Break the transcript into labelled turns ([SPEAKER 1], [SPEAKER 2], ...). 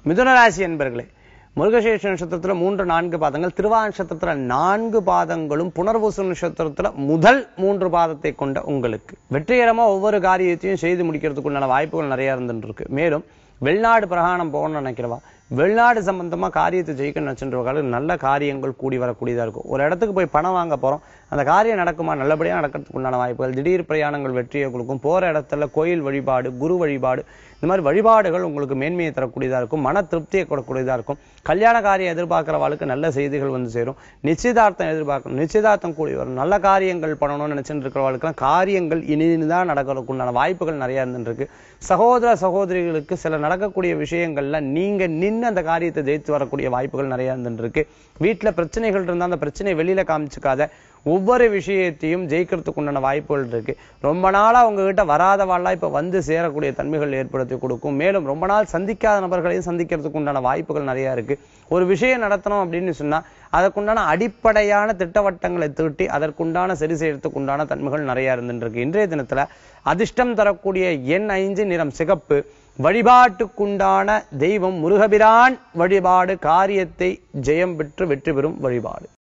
[SPEAKER 1] மிதுனராசி என்பர்களே முருகசேஷ நட்சத்திரத்துல மூன்று நான்கு பாதங்கள் திருவா நட்சத்திரத்துல நான்கு பாதங்களும் புனர்வசு நட்சத்திரத்துல முதல் மூன்று பாதத்தை கொண்ட உங்களுக்கு வெற்றிகரமா ஒவ்வொரு காரியத்தையும் செய்து முடிக்கிறதுக்குண்டான வாய்ப்புகள் நிறைய இருந்துட்டு இருக்கு மேலும் வெளிநாடு பிரயாணம் போகணும்னு நினைக்கிறவா வெளிநாடு சம்பந்தமா காரியத்தை ஜெயிக்க நினைச்சுட்டு நல்ல காரியங்கள் கூடி வரக்கூடியதா இருக்கும் ஒரு இடத்துக்கு போய் பணம் வாங்க போறோம் அந்த காரியம் நடக்குமா நல்லபடியா நடக்கிறதுக்கு உண்டான வாய்ப்புகள் திடீர் பிரயாணங்கள் வெற்றியை கொடுக்கும் போற இடத்துல கோயில் வழிபாடு குரு வழிபாடு இந்த மாதிரி வழிபாடுகள் உங்களுக்கு மேன்மையை தரக்கூடியதா இருக்கும் மன திருப்தியை கொடுக்கக்கூடியதா இருக்கும் கல்யாண காரியம் எதிர்பார்க்கிறவாளுக்கு நல்ல செய்திகள் வந்து சேரும் நிச்சயதார்த்தம் எதிர்பார்க்கணும் நிச்சயதார்த்தம் கூடி வரும் நல்ல காரியங்கள் பண்ணணும்னு நினைச்சுட்டு இருக்கிறவர்களுக்கு காரியங்கள் இனிதான் நடக்கிறதுக்கு உண்டான வாய்ப்புகள் நிறைய இருந்துருக்கு சகோதர சகோதரிகளுக்கு சில நடக்கக்கூடிய விஷயங்கள்ல நீங்க நின்று அந்த காரியத்தை ஜெயித்து வரக்கூடிய வாய்ப்புகள் நிறைய இருந்துருக்கு வீட்டுல பிரச்சனைகள் இருந்தா அந்த பிரச்சனையை வெளியில காமிச்சுக்காத ஒவ்வொரு விஷயத்தையும் ஜெயிக்கிறதுக்கு உண்டான வாய்ப்புகள் இருக்கு ரொம்ப நாளா உங்ககிட்ட வராதவாள்லாம் இப்ப வந்து சேரக்கூடிய தன்மைகள் ஏற்படுத்தி கொடுக்கும் மேலும் ரொம்ப நாள் சந்திக்காத நபர்களையும் சந்திக்கிறதுக்கு உண்டான வாய்ப்புகள் நிறைய இருக்கு ஒரு விஷயம் நடத்தணும் அப்படின்னு சொன்னா அதற்குண்டான அடிப்படையான திட்டவட்டங்களை தீட்டி அதற்குண்டான சரி செய்யறதுக்கு உண்டான தன்மைகள் நிறைய இருந்துட்டு இருக்கு இன்றைய தினத்துல அதிர்ஷ்டம் தரக்கூடிய எண் ஐந்து நிறம் சிகப்பு வழிபாட்டுக்குண்டான தெய்வம் முருகபிரான் வழிபாடு காரியத்தை ஜெயம் பெற்று வெற்றி பெறும் வழிபாடு